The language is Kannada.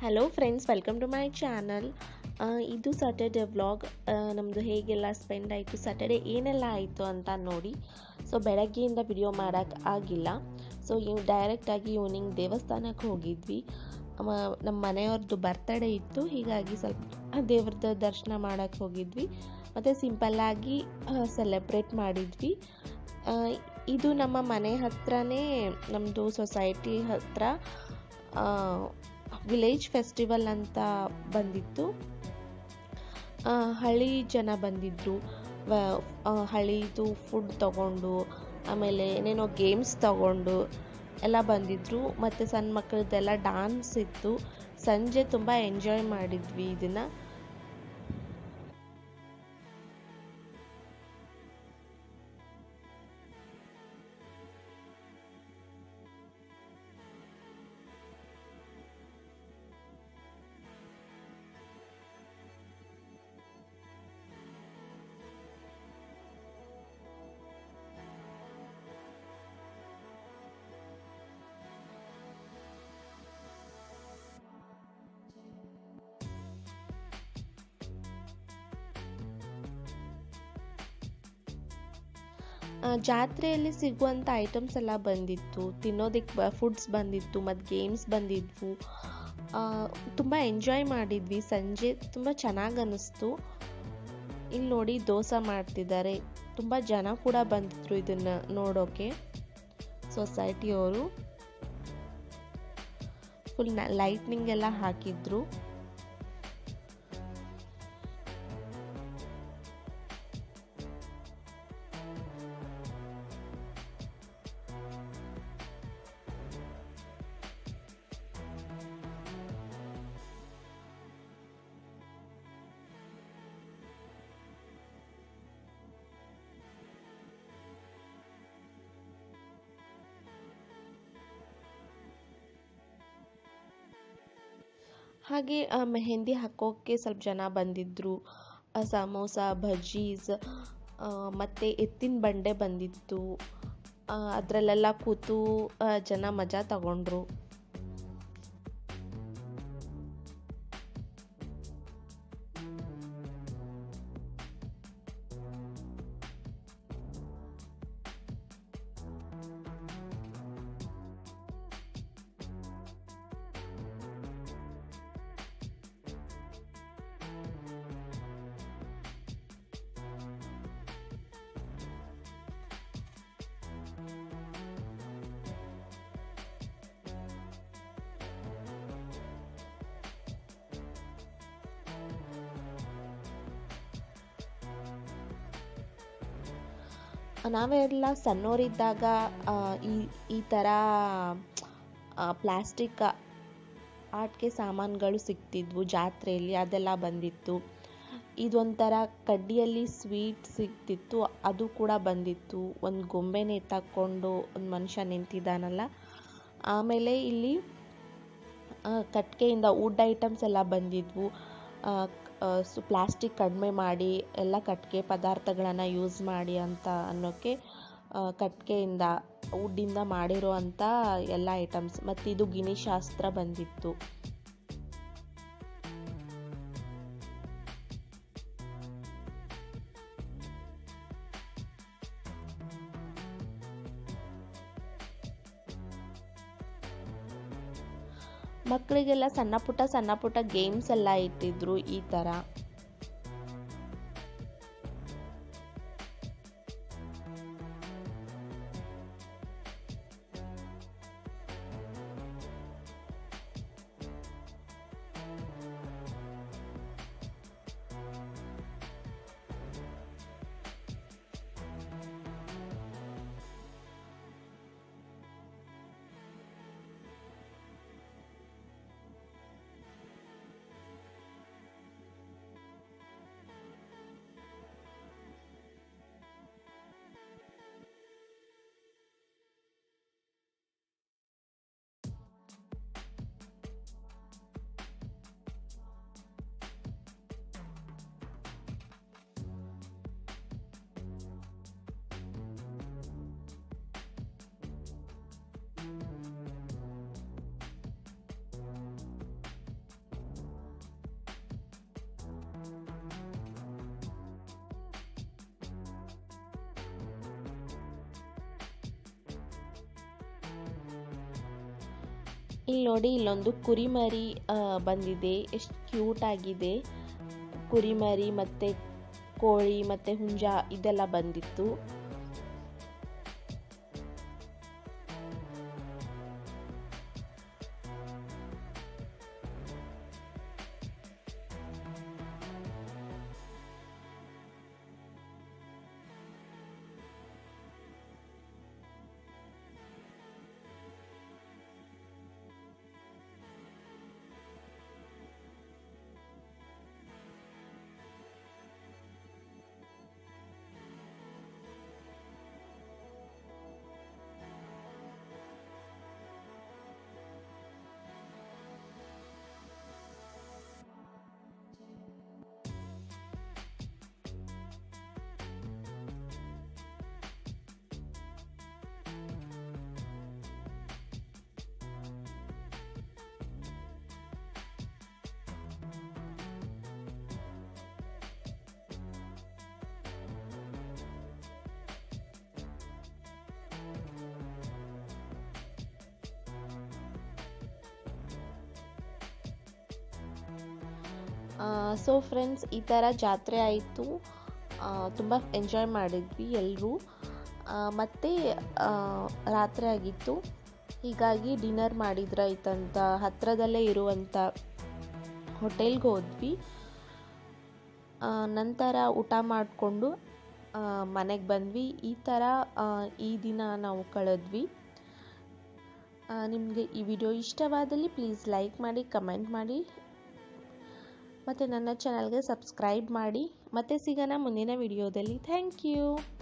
hello friends welcome to my channel ಇದು ಸ್ಯಾಟರ್ಡೆ ವ್ಲಾಗ್ ನಮ್ಮದು ಹೇಗೆಲ್ಲ ಸ್ಪೆಂಡ್ ಆಯಿತು ಸ್ಯಾಟರ್ಡೆ ಏನೆಲ್ಲ ಆಯಿತು ಅಂತ ನೋಡಿ ಸೊ ಬೆಳಗ್ಗೆಯಿಂದ ವಿಡಿಯೋ ಮಾಡೋಕ್ಕೆ ಆಗಿಲ್ಲ ಸೊ ಇವ್ ಡೈರೆಕ್ಟಾಗಿ ಈವ್ನಿಂಗ್ ದೇವಸ್ಥಾನಕ್ಕೆ ಹೋಗಿದ್ವಿ ಮ- ನಮ್ಮ ಮನೆಯವ್ರದ್ದು ಬರ್ತಡೇ ಇತ್ತು ಹೀಗಾಗಿ ಸ್ವಲ್ಪ ದೇವ್ರದ್ದು ದರ್ಶನ ಮಾಡೋಕ್ಕೆ ಹೋಗಿದ್ವಿ ಮತ್ತು ಸಿಂಪಲ್ಲಾಗಿ ಸೆಲೆಬ್ರೇಟ್ ಮಾಡಿದ್ವಿ ಆ, ಇದು ನಮ್ಮ ಮನೆ ಹತ್ರನೇ ನಮ್ಮದು ಸೊಸೈಟಿ ಹತ್ರ ವಿಲೇಜ್ ಫೆಸ್ಟಿವಲ್ ಅಂತ ಬಂದಿತ್ತು ಆ, ಹಳ್ಳಿ ಜನ ಬಂದಿದ್ದರು ಹಳ್ಳಿದು ಫುಡ್ ತಗೊಂಡು ಆಮೇಲೆ ಏನೇನೋ ಗೇಮ್ಸ್ ತಗೊಂಡು ಎಲ್ಲ ಬಂದಿದ್ದರು ಮತ್ತು ಸಣ್ಣ ಮಕ್ಕಳದ್ದೆಲ್ಲ ಡಾನ್ಸ್ ಇತ್ತು ಸಂಜೆ ತುಂಬ ಎಂಜಾಯ್ ಮಾಡಿದ್ವಿ ಇದನ್ನು ಆ, ಜಾತ್ರೆಯಲ್ಲಿ ಸಿಗುವಂಥ ಐಟಮ್ಸ್ ಎಲ್ಲ ಬಂದಿತ್ತು ತಿನ್ನೋದಕ್ಕೆ ಫುಡ್ಸ್ ಬಂದಿತ್ತು ಮತ್ತು ಗೇಮ್ಸ್ ಬಂದಿದ್ವು ತುಂಬ ಎಂಜಾಯ್ ಮಾಡಿದ್ವಿ ಸಂಜೆ ತುಂಬ ಚೆನ್ನಾಗಿ ಅನ್ನಿಸ್ತು ಇಲ್ಲಿ ನೋಡಿ ದೋಸೆ ಮಾಡ್ತಿದ್ದಾರೆ ತುಂಬ ಜನ ಕೂಡ ಬಂದಿದ್ರು ಇದನ್ನು ನೋಡೋಕೆ ಸೊಸೈಟಿಯವರು ಫುಲ್ ಲೈಟ್ನಿಂಗ್ ಎಲ್ಲ ಹಾಕಿದ್ರು ಹಾಗೆ ಆ, ಮೆಹಂದಿ ಹಾಕೋಕ್ಕೆ ಸ್ವಲ್ಪ ಜನ ಬಂದಿದ್ದರು ಆ, ಸಮೋಸ ಬಜ್ಜೀಸ್ ಆ, ಮತ್ತೆ ಎತ್ತಿನ ಬಂಡೆ ಬಂದಿತ್ತು ಅದರಲ್ಲೆಲ್ಲ ಕೂತು ಆ, ಜನ ಮಜಾ ತಗೊಂಡ್ರು ನಾವೆಲ್ಲ ಸಣ್ಣವರಿದ್ದಾಗ ಆ, ಈ ಈ ಥರ ಪ್ಲಾಸ್ಟಿಕ್ ಆಟಿಕೆ ಸಾಮಾನುಗಳು ಸಿಗ್ತಿದ್ವು ಜಾತ್ರೆಯಲ್ಲಿ ಅದೆಲ್ಲ ಬಂದಿತ್ತು ಇದೊಂಥರ ಕಡ್ಡಿಯಲ್ಲಿ ಸ್ವೀಟ್ ಸಿಗ್ತಿತ್ತು ಅದು ಕೂಡ ಬಂದಿತ್ತು ಒಂದು ಗೊಂಬೆನೇ ತಕ್ಕೊಂಡು ಒಂದು ಮನುಷ್ಯ ನಿಂತಿದ್ದಾನಲ್ಲ ಆಮೇಲೆ ಇಲ್ಲಿ ಆ, ಕಟ್ಗೆಯಿಂದ ವುಡ್ ಐಟಮ್ಸ್ ಎಲ್ಲ ಬಂದಿದ್ವು ಪ್ಲಾಸ್ಟಿಕ್ ಕಡಿಮೆ ಮಾಡಿ ಎಲ್ಲ ಕಟ್ಗೆ ಪದಾರ್ಥಗಳನ್ನು ಯೂಸ್ ಮಾಡಿ ಅಂತ ಅನ್ನೋಕ್ಕೆ ಆ, ಕಟ್ಗೆಯಿಂದ ವುಡ್ಡಿಂದ ಮಾಡಿರೋ ಅಂಥ ಎಲ್ಲ ಐಟಮ್ಸ್ ಮತ್ತು ಇದು ಗಿಣಿಶಾಸ್ತ್ರ ಬಂದಿತ್ತು ಮಕ್ಕಳಿಗೆಲ್ಲ ಸಣ್ಣ ಪುಟ್ಟ ಸಣ್ಣ ಪುಟ್ಟ ಗೇಮ್ಸ್ ಎಲ್ಲ ಇಟ್ಟಿದ್ರು ಈ ಥರ ಇಲ್ಲಿ ನೋಡಿ ಇಲ್ಲೊಂದು ಕುರಿಮರಿ ಆ, ಬಂದಿದೆ ಎಷ್ಟು ಕ್ಯೂಟ್ ಆಗಿದೆ ಕುರಿಮರಿ ಮತ್ತು ಕೋಳಿ ಮತ್ತು ಹುಂಜ ಇದೆಲ್ಲ ಬಂದಿತ್ತು ಸೊ ಫ್ರೆಂಡ್ಸ್ ಈ ಥರ ಜಾತ್ರೆ ಆಯಿತು ತುಂಬ ಎಂಜಾಯ್ ಮಾಡಿದ್ವಿ ಎಲ್ಲರೂ ಮತ್ತು ರಾತ್ರಿ ಆಗಿತ್ತು ಹೀಗಾಗಿ ಡಿನ್ನರ್ ಮಾಡಿದ್ರಾಯ್ತಂತ ಹತ್ತಿರದಲ್ಲೇ ಇರುವಂಥ ಹೋಟೆಲ್ಗೆ ಹೋದ್ವಿ ಆ, ನಂತರ ಊಟ ಮಾಡಿಕೊಂಡು ಮನೆಗೆ ಬಂದ್ವಿ ಈ ಥರ ಆ, ಈ ದಿನ ನಾವು ಕಳೆದ್ವಿ ನಿಮಗೆ ಈ ವಿಡಿಯೋ ಇಷ್ಟವಾದಲ್ಲಿ ಪ್ಲೀಸ್ ಲೈಕ್ ಮಾಡಿ ಕಮೆಂಟ್ ಮಾಡಿ ಮತ್ತು ನನ್ನ ಚಾನಲ್ಗೆ ಸಬ್ಸ್ಕ್ರೈಬ್ ಮಾಡಿ ಮತ್ತೆ ಸಿಗೋಣ ಮುಂದಿನ ವಿಡಿಯೋದಲ್ಲಿ ಥ್ಯಾಂಕ್ ಯು